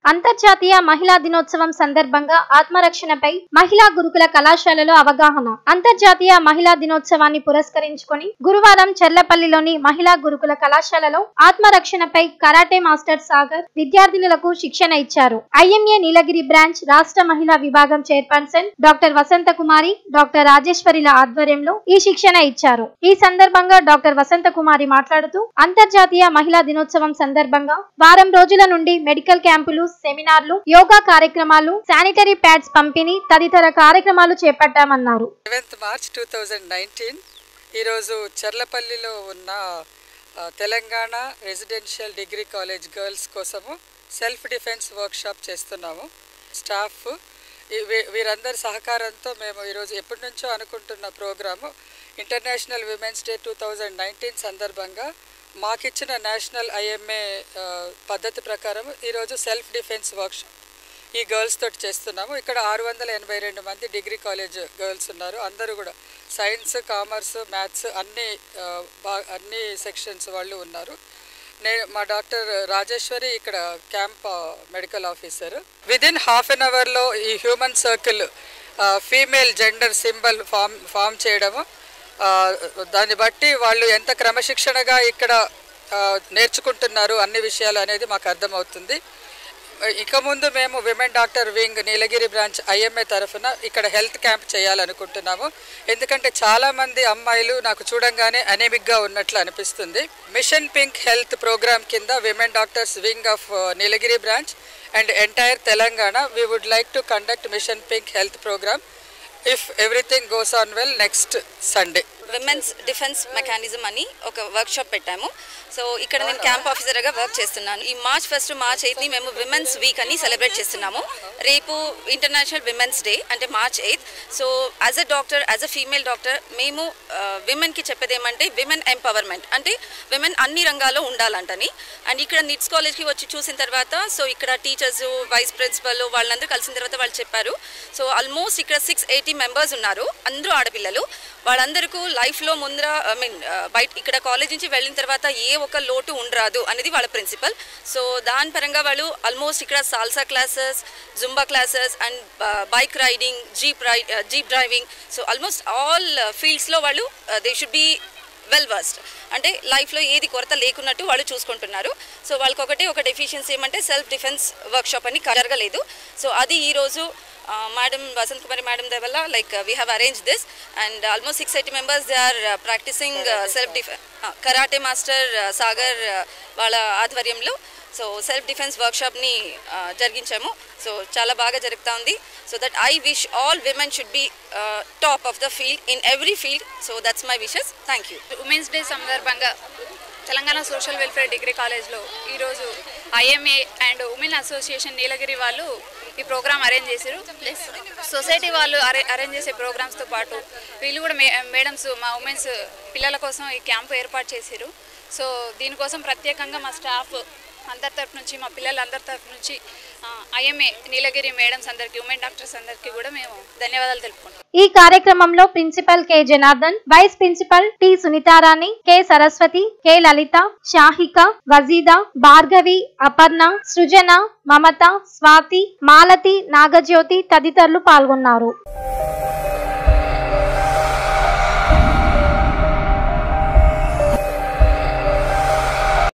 అంతర్జాతీయ మహిళా దినోత్సవం సందర్భంగా ఆత్మరక్షణపై మహిళా గురుకుల కళాశాలలో అవగాహన అంతర్జాతీయ మహిళా దినోత్సవాన్ని పురస్కరించుకొని గురువారం చెర్లపల్లిలోని మహిళా గురుకుల కళాశాలలో ఆత్మరక్షణపై కరాటే మాస్టర్ సాగర్ విద్యార్థినులకు శిక్షణ ఇచ్చారు ఐఎంఏ నీలగిరి బ్రాంచ్ రాష్ట్ర మహిళా విభాగం chairperson doctor Vasantha Kumari doctor రాజేశ్వరిల ఆధ్వర్యంలో ఈ శిక్షణ ఇచ్చారు ఈ సందర్భంగా డాక్టర్ వసంత కుమారి మాట్లాడుతూ అంతర్జాతీయ మహిళా దినోత్సవం సందర్భంగా వారం రోజుల నుండి మెడికల్ క్యాంపులు సెమినార్లు యోగా కార్యక్రమాలు శానిటరీ ప్యాడ్స్ పంపిణీ తదితర కార్యక్రమాలు చేపట్టామన్నారు seventh March two thousand nineteen ఈరోజు చర్లపల్లిలో ఉన్న ఆ, Telangana residential degree college girls కోసము సెల్ఫ్ డిఫెన్స్ వర్క్షాప్ చేస్తున్నాము స్టాఫ్ ఈ- వీ- వీరందరి సహకారంతో మేము ఈరోజు ఎప్పటి నుంచో అనుకుంటున్న programme international women's day two thousand nineteen సందర్భంగా మాకిచ్చిన నేషనల్ ఐఎంఏ పద్ధతి ప్రకారం ఈరోజు సెల్ఫ్ డిఫెన్స్ వర్క్షాప్ ఈ గర్ల్స్ తోటి చేస్తున్నాము ఇక్కడ ఆరు వందల ఎనభై రెండు మంది డిగ్రీ కాలేజ్ గర్ల్స్ ఉన్నారు అందరూ కూడా సైన్స్ కామర్స్ మ్యాథ్స్ అన్ని ఆ, బా అన్ని సెక్షన్స్ వాళ్ళు ఉన్నారు నేను మా డాక్టర్ రాజేశ్వరి ఇక్కడ camp medical officer within half an అవర్లో ఈ human circle female gender symbol form form చేయడము ఆ, దాన్ని బట్టి వాళ్ళు ఎంత క్రమశిక్షణగా ఇక్కడ ఆ, నేర్చుకుంటున్నారు అన్ని విషయాలు అనేది మాకు అర్థమవుతుంది ఇక ముందు మేము women doctor wing Nilgiri branch IMA తరఫున ఇక్కడ హెల్త్ క్యాంప్ చేయాలనుకుంటున్నాము ఎందుకంటే చాలా మంది అమ్మాయిలు నాకు చూడంగానే అనేమిక్గా ఉన్నట్లు అనిపిస్తుంది మిషన్ పింక్ హెల్త్ ప్రోగ్రామ్ కింద women doctors wing of Nilgiri branch and entire Telangana we would like to conduct mission pink health programme if everything goes on well next Sunday women's defence mechanism అని ఒక వర్క్ షాప్ పెట్టాము so ఇక్కడ నేను camp ఆఫీసర్గా work చేస్తున్నాను ఈ March first March ఎయిత్ని మేము women's week అని సెలబ్రేట్ చేస్తున్నాము రేపు ఇంటర్నేషనల్ విమెన్స్ డే అంటే March eighth so as a doctor as a female doctor మేము విమెన్కి చెప్పేది ఏమంటే విమెన్ ఎంపవర్మెంట్ అంటే విమెన్ అన్ని రంగాల్లో ఉండాలంటని అండ్ ఇక్కడ నిట్స్ కాలేజ్కి వచ్చి చూసిన తర్వాత సో ఇక్కడ టీచర్స్ వైస్ ప్రిన్సిపల్ వాళ్ళందరూ కలిసిన తర్వాత వాళ్ళు చెప్పారు సో ఆల్మోస్ట్ ఇక్కడ సిక్స్ ఎయిటీ మెంబర్స్ ఉన్నారు అందరూ ఆడపిల్లలు వాళ్ళందరికీ లైఫ్లో ముందర ఐ మీన్ బయట ఇక్కడ కాలేజ్ నుంచి వెళ్ళిన తర్వాత ఏ ఒక్క లోటు ఉండరాదు అనేది వాళ్ళ ప్రిన్సిపల్ సో దాని పరంగా వాళ్ళు ఆల్మోస్ట్ ఇక్కడ salsa classes zumba classes and bike riding jeep రై jeep driving so almost all ఫీల్డ్స్లో వాళ్ళు they should be well versed అంటే లైఫ్లో ఏది కొరత లేకున్నట్టు వాళ్ళు చూసుకుంటున్నారు సో వాళ్ళకి ఒకటి ఒక డెఫిషియన్సీ ఏమంటే సెల్ఫ్ డిఫెన్స్ వర్క్షాప్ అని జరగలేదు సో అది ఈరోజు madam Vasant Kumari madam they వల్ల like we have arrange this and almost six eighty members they are practising self డిఫె కరాటే మాస్టర్ సాగర్ వాళ్ళ ఆధ్వర్యంలో సో సెల్ఫ్ డిఫెన్స్ వర్క్షాప్ని జరిగించాము సో చాలా బాగా జరుగుతూ ఉంది so that I wish all women should be top of the field in every field so that's my wishes thank you women's day సందర్భంగా తెలంగాణ సోషల్ వెల్ఫేర్ డిగ్రీ కాలేజ్లో ఈరోజు IMA and women association Nilgiri వాళ్ళు ఈ programme arrange చేశారు plus society వాళ్ళు అరే arrange చేసే ప్రోగ్రామ్స్తో పాటు వీళ్ళు కూడా మే మేడమ్స్ మా ఉమెన్స్ పిల్లల కోసం ఈ క్యాంపు ఏర్పాటు చేశారు సో దీనికోసం ప్రత్యేకంగా మా స్టాఫ్ అందరి తరఫు నుంచి మా పిల్లలందరి తరఫు నుంచి ఐఎంఏ నీలగిరి మేడమ్స్ అందరికీ ఉమెన్ డాక్టర్స్ అందరికీ కూడా మేము ధన్యవాదాలు తెలుపుకుంటాం ఈ కార్యక్రమంలో principal K Janardhan vice principal T Sunitharani K Saraswathi K Lalitha Shahika Wajida Bhargavi Aparna Srujana Mamatha Swathi Malathi Nagajyothi తదితరులు పాల్గొన్నారు